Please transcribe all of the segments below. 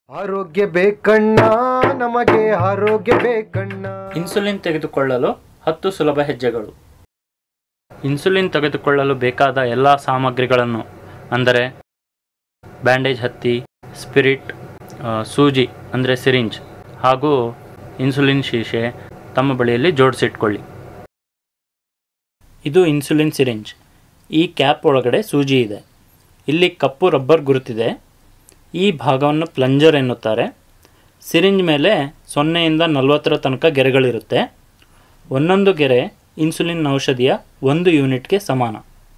ಆರೋಗ್ಯ ಬೇಕಣ್ಣ ನಮಗೆ ಆರೋಗ್ಯ ಬೇಕಣ್ಣ ಇನ್ಸುಲಿನ್ ತೆಗೆದುಕೊಳ್ಳಲು ಹತ್ತು ಸುಲಭ ಹೆಜ್ಜೆಗಳು ಇನ್ಸುಲಿನ್ ತೆಗೆದುಕೊಳ್ಳಲು ಬೇಕಾದ ಎಲ್ಲ ಸಾಮಗ್ರಿಗಳನ್ನು ಅಂದರೆ ಬ್ಯಾಂಡೇಜ್ ಹತ್ತಿ ಸ್ಪಿರಿಟ್ ಆ, ಸೂಜಿ ಅಂದರೆ ಸಿರಿಂಜ್ ಹಾಗೂ ಇನ್ಸುಲಿನ್ ಶೀಶೆ ತಮ್ಮ ಬಳಿಯಲ್ಲಿ ಜೋಡಿಸಿಟ್ಕೊಳ್ಳಿ ಇದು ಇನ್ಸುಲಿನ್ ಸಿರಿಂಜ್ ಈ ಕ್ಯಾಪ್ ಒಳಗಡೆ ಸೂಜಿ ಇದೆ ಇಲ್ಲಿ ಕಪ್ಪು ರಬ್ಬರ್ ಗುರುತಿದೆ ಈ ಭಾಗವನ್ನು ಪ್ಲಂಜರ್ ಎನ್ನುತ್ತಾರೆ ಸಿರಿಂಜ್ ಮೇಲೆ ಸೊನ್ನೆಯಿಂದ ನಲವತ್ತರ ತನಕ ಗೆರೆಗಳಿರುತ್ತೆ ಒಂದೊಂದು ಗೆರೆ ಇನ್ಸುಲಿನ್ ಔಷಧಿಯ ಒಂದು ಯೂನಿಟ್ಗೆ ಸಮಾನ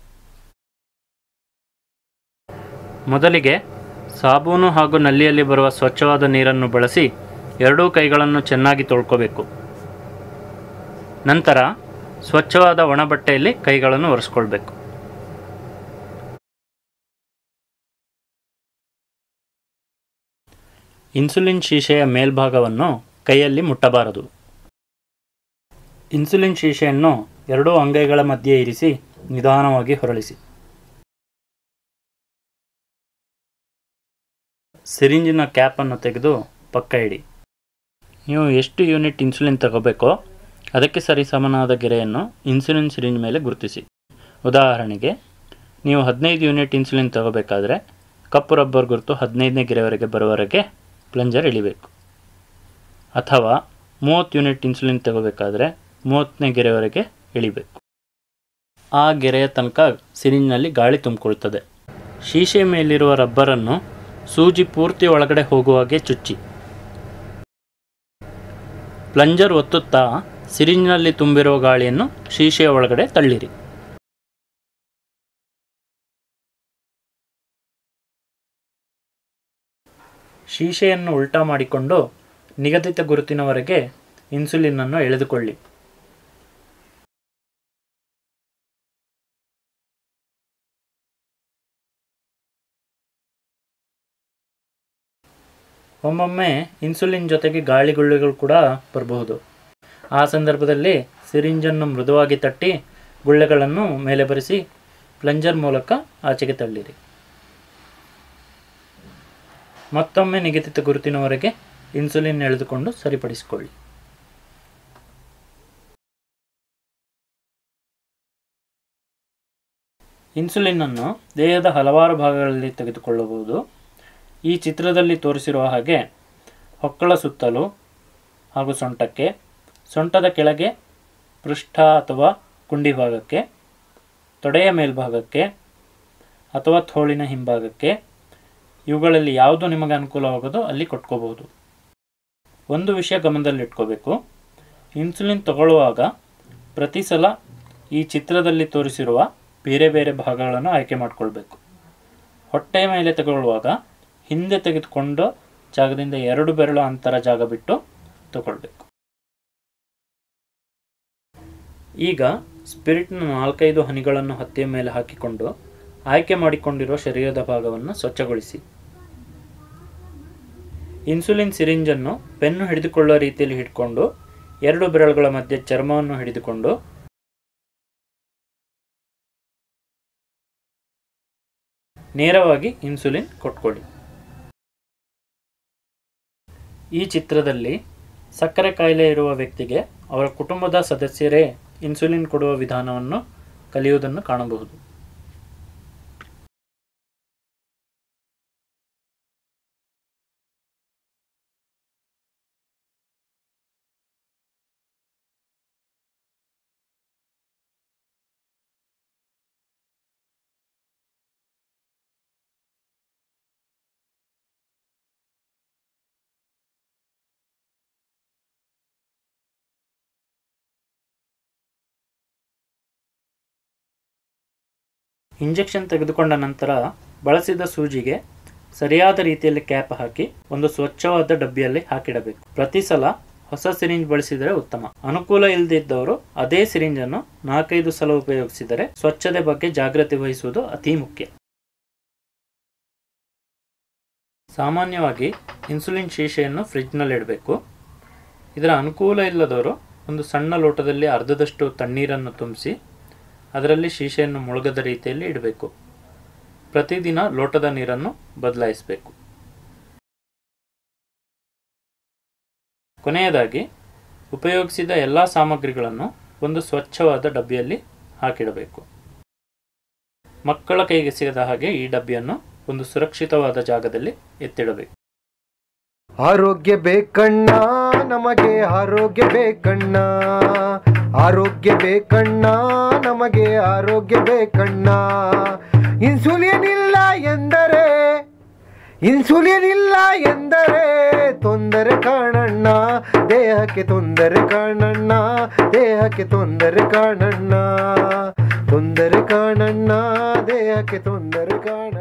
ಮೊದಲಿಗೆ ಸಾಬೂನು ಹಾಗೂ ನಲ್ಲಿಯಲ್ಲಿ ಬರುವ ಸ್ವಚ್ಛವಾದ ನೀರನ್ನು ಬಳಸಿ ಎರಡೂ ಕೈಗಳನ್ನು ಚೆನ್ನಾಗಿ ತೊಳ್ಕೋಬೇಕು ನಂತರ ಸ್ವಚ್ಛವಾದ ಒಣ ಬಟ್ಟೆಯಲ್ಲಿ ಕೈಗಳನ್ನು ಒರೆಸ್ಕೊಳ್ಬೇಕು ಇನ್ಸುಲಿನ್ ಶೀಶೆಯ ಮೇಲ್ಭಾಗವನ್ನು ಕೈಯಲ್ಲಿ ಮುಟ್ಟಬಾರದು ಇನ್ಸುಲಿನ್ ಶೀಶೆಯನ್ನು ಎರಡೂ ಅಂಗೈಗಳ ಮಧ್ಯೆ ಇರಿಸಿ ನಿಧಾನವಾಗಿ ಹೊರಳಿಸಿ ಸಿರಿಂಜಿನ ಕ್ಯಾಪನ್ನು ತೆಗೆದು ಪಕ್ಕ ಇಡಿ ನೀವು ಎಷ್ಟು ಯೂನಿಟ್ ಇನ್ಸುಲಿನ್ ತಗೋಬೇಕೋ ಅದಕ್ಕೆ ಸರಿಸಮನಾದ ಗೆರೆಯನ್ನು ಇನ್ಸುಲಿನ್ ಸಿರಿಂಜ್ ಮೇಲೆ ಗುರುತಿಸಿ ಉದಾಹರಣೆಗೆ ನೀವು ಹದಿನೈದು ಯೂನಿಟ್ ಇನ್ಸುಲಿನ್ ತಗೋಬೇಕಾದ್ರೆ ಕಪ್ಪು ರಬ್ಬರ್ ಗುರುತು ಹದಿನೈದನೇ ಗೆರೆವರೆಗೆ ಬರುವವರೆಗೆ ಪ್ಲಂಜರ್ ಇಳಿಬೇಕು ಅಥವಾ ಮೂವತ್ತು ಯೂನಿಟ್ ಇನ್ಸುಲಿನ್ ತಗೋಬೇಕಾದ್ರೆ ಮೂವತ್ತನೇ ಗೆರೆವರೆಗೆ ಇಳಿಬೇಕು ಆ ಗೆರೆಯ ತನಕ ಸಿರಿಂಜ್ನಲ್ಲಿ ಗಾಳಿ ತುಂಬಿಕೊಳ್ತದೆ ಶೀಶೆ ಮೇಲಿರುವ ರಬ್ಬರನ್ನು ಸೂಜಿ ಪೂರ್ತಿ ಒಳಗಡೆ ಹೋಗುವ ಹಾಗೆ ಚುಚ್ಚಿ ಪ್ಲಂಜರ್ ಒತ್ತುತ್ತಾ ಸಿರಿಂಜ್ನಲ್ಲಿ ತುಂಬಿರುವ ಗಾಳಿಯನ್ನು ಶೀಶೆಯ ಒಳಗಡೆ ತಳ್ಳಿರಿ ಶೀಶೆಯನ್ನು ಉಲ್ಟಾ ಮಾಡಿಕೊಂಡು ನಿಗದಿತ ಗುರುತಿನವರೆಗೆ ಇನ್ಸುಲಿನ್ ಅನ್ನು ಎಳೆದುಕೊಳ್ಳಿ ಒಮ್ಮೊಮ್ಮೆ ಇನ್ಸುಲಿನ್ ಜೊತೆಗೆ ಗಾಳಿಗುಳ್ಳೆಗಳು ಕೂಡ ಬರಬಹುದು ಆ ಸಂದರ್ಭದಲ್ಲಿ ಸಿರಿಂಜನ್ನು ಮೃದುವಾಗಿ ತಟ್ಟಿ ಗುಳ್ಳೆಗಳನ್ನು ಮೇಲೆ ಬರೆಸಿ ಪ್ಲಂಜರ್ ಮೂಲಕ ಆಚೆಗೆ ತಳ್ಳಿರಿ ಮತ್ತೊಮ್ಮೆ ನಿಗದಿತ ಗುರುತಿನವರೆಗೆ ಇನ್ಸುಲಿನ್ ಎಳೆದುಕೊಂಡು ಸರಿಪಡಿಸಿಕೊಳ್ಳಿ ಇನ್ಸುಲಿನ್ ಅನ್ನು ದೇಹದ ಹಲವಾರು ಭಾಗಗಳಲ್ಲಿ ತೆಗೆದುಕೊಳ್ಳಬಹುದು ಈ ಚಿತ್ರದಲ್ಲಿ ತೋರಿಸಿರುವ ಹಾಗೆ ಹೊಕ್ಕಳ ಸುತ್ತಲೂ ಹಾಗೂ ಸೊಂಟಕ್ಕೆ ಸೊಂಟದ ಕೆಳಗೆ ಪೃಷ್ಠ ಅಥವಾ ಕುಂಡಿ ಭಾಗಕ್ಕೆ ತೊಡೆಯ ಮೇಲ್ಭಾಗಕ್ಕೆ ಅಥವಾ ಥೋಳಿನ ಹಿಂಭಾಗಕ್ಕೆ ಇವುಗಳಲ್ಲಿ ಯಾವುದು ನಿಮಗೆ ಅನುಕೂಲವಾಗೋದೋ ಅಲ್ಲಿ ಕೊಟ್ಕೋಬಹುದು ಒಂದು ವಿಷಯ ಗಮನದಲ್ಲಿಟ್ಕೋಬೇಕು ಇನ್ಸುಲಿನ್ ತಗೊಳ್ಳುವಾಗ ಪ್ರತಿ ಸಲ ಈ ಚಿತ್ರದಲ್ಲಿ ತೋರಿಸಿರುವ ಬೇರೆ ಬೇರೆ ಭಾಗಗಳನ್ನು ಆಯ್ಕೆ ಮಾಡಿಕೊಳ್ಬೇಕು ಹೊಟ್ಟೆಯ ಮೇಲೆ ತಗೊಳ್ಳುವಾಗ ಹಿಂದೆ ತೆಗೆದುಕೊಂಡು ಜಾಗದಿಂದ ಎರಡು ಬೆರಳು ಅಂತರ ಜಾಗ ಬಿಟ್ಟು ತಗೊಳ್ಬೇಕು ಈಗ ಸ್ಪಿರಿಟ್ನ ನಾಲ್ಕೈದು ಹನಿಗಳನ್ನು ಹತ್ತಿಯ ಮೇಲೆ ಹಾಕಿಕೊಂಡು ಆಯ್ಕೆ ಮಾಡಿಕೊಂಡಿರುವ ಶರೀರದ ಭಾಗವನ್ನು ಸ್ವಚ್ಛಗೊಳಿಸಿ ಇನ್ಸುಲಿನ್ ಸಿರಿಂಜನ್ನು ಪೆನ್ನು ಹಿಡಿದುಕೊಳ್ಳುವ ರೀತಿಯಲ್ಲಿ ಹಿಡ್ಕೊಂಡು ಎರಡು ಬೆರಳುಗಳ ಮಧ್ಯೆ ಚರ್ಮವನ್ನು ಹಿಡಿದುಕೊಂಡು ನೇರವಾಗಿ ಇನ್ಸುಲಿನ್ ಕೊಟ್ಕೊಳ್ಳಿ ಈ ಚಿತ್ರದಲ್ಲಿ ಸಕ್ಕರೆ ಕಾಯಿಲೆ ಇರುವ ವ್ಯಕ್ತಿಗೆ ಅವರ ಕುಟುಂಬದ ಸದಸ್ಯರೇ ಇನ್ಸುಲಿನ್ ಕೊಡುವ ವಿಧಾನವನ್ನು ಕಲಿಯುವುದನ್ನು ಕಾಣಬಹುದು ಇಂಜೆಕ್ಷನ್ ತೆಗೆದುಕೊಂಡ ನಂತರ ಬಳಸಿದ ಸೂಜಿಗೆ ಸರಿಯಾದ ರೀತಿಯಲ್ಲಿ ಕ್ಯಾಪ್ ಹಾಕಿ ಒಂದು ಸ್ವಚ್ಛವಾದ ಡಬ್ಬಿಯಲ್ಲಿ ಹಾಕಿಡಬೇಕು ಪ್ರತಿ ಸಲ ಹೊಸ ಸಿರಿಂಜ್ ಬಳಸಿದರೆ ಉತ್ತಮ ಅನುಕೂಲ ಇಲ್ಲದಿದ್ದವರು ಅದೇ ಸಿರಿಂಜ್ ಅನ್ನು ನಾಲ್ಕೈದು ಸಲ ಉಪಯೋಗಿಸಿದರೆ ಸ್ವಚ್ಛತೆ ಬಗ್ಗೆ ಜಾಗೃತಿ ವಹಿಸುವುದು ಅತಿ ಮುಖ್ಯ ಸಾಮಾನ್ಯವಾಗಿ ಇನ್ಸುಲಿನ್ ಶೀಶೆಯನ್ನು ಫ್ರಿಡ್ಜ್ನಲ್ಲಿ ಇಡಬೇಕು ಇದರ ಅನುಕೂಲ ಇಲ್ಲದವರು ಒಂದು ಸಣ್ಣ ಲೋಟದಲ್ಲಿ ಅರ್ಧದಷ್ಟು ತಣ್ಣೀರನ್ನು ತುಂಬಿಸಿ ಅದರಲ್ಲಿ ಶೀಶೆಯನ್ನು ಮುಳುಗದ ರೀತಿಯಲ್ಲಿ ಇಡಬೇಕು ಪ್ರತಿದಿನ ಲೋಟದ ನೀರನ್ನು ಬದಲಾಯಿಸಬೇಕು ಕೊನೆಯದಾಗಿ ಉಪಯೋಗಿಸಿದ ಎಲ್ಲ ಸಾಮಗ್ರಿಗಳನ್ನು ಒಂದು ಸ್ವಚ್ಛವಾದ ಡಬ್ಬಿಯಲ್ಲಿ ಹಾಕಿಡಬೇಕು ಮಕ್ಕಳ ಕೈಗೆ ಸಿಗದ ಹಾಗೆ ಈ ಡಬ್ಬಿಯನ್ನು ಒಂದು ಸುರಕ್ಷಿತವಾದ ಜಾಗದಲ್ಲಿ ಎತ್ತಿಡಬೇಕು ಆರೋಗ್ಯ ಬೇಕಣ್ಣ ನಮಗೆ ಆರೋಗ್ಯ ಬೇಕಣ್ಣ ಆರೋಗ್ಯ ಬೇಕಣ್ಣ ನಮಗೆ ಆರೋಗ್ಯ ಬೇಕಣ್ಣ ಇನ್ಸುಲಿನ್ ಇಲ್ಲ ಎಂದರೆ ಇನ್ಸುಲಿನ್ ಇಲ್ಲ ಎಂದರೆ ತೊಂದರೆ ಕಾಣಣ್ಣ ದೇಹಕ್ಕೆ ತೊಂದರೆ ಕಾಣಣ್ಣ ದೇಹಕ್ಕೆ ತೊಂದರೆ ಕಾಣಣ್ಣ ತೊಂದರೆ ಕಾಣಣ್ಣ ದೇಹಕ್ಕೆ ತೊಂದರೆ ಕಾಣ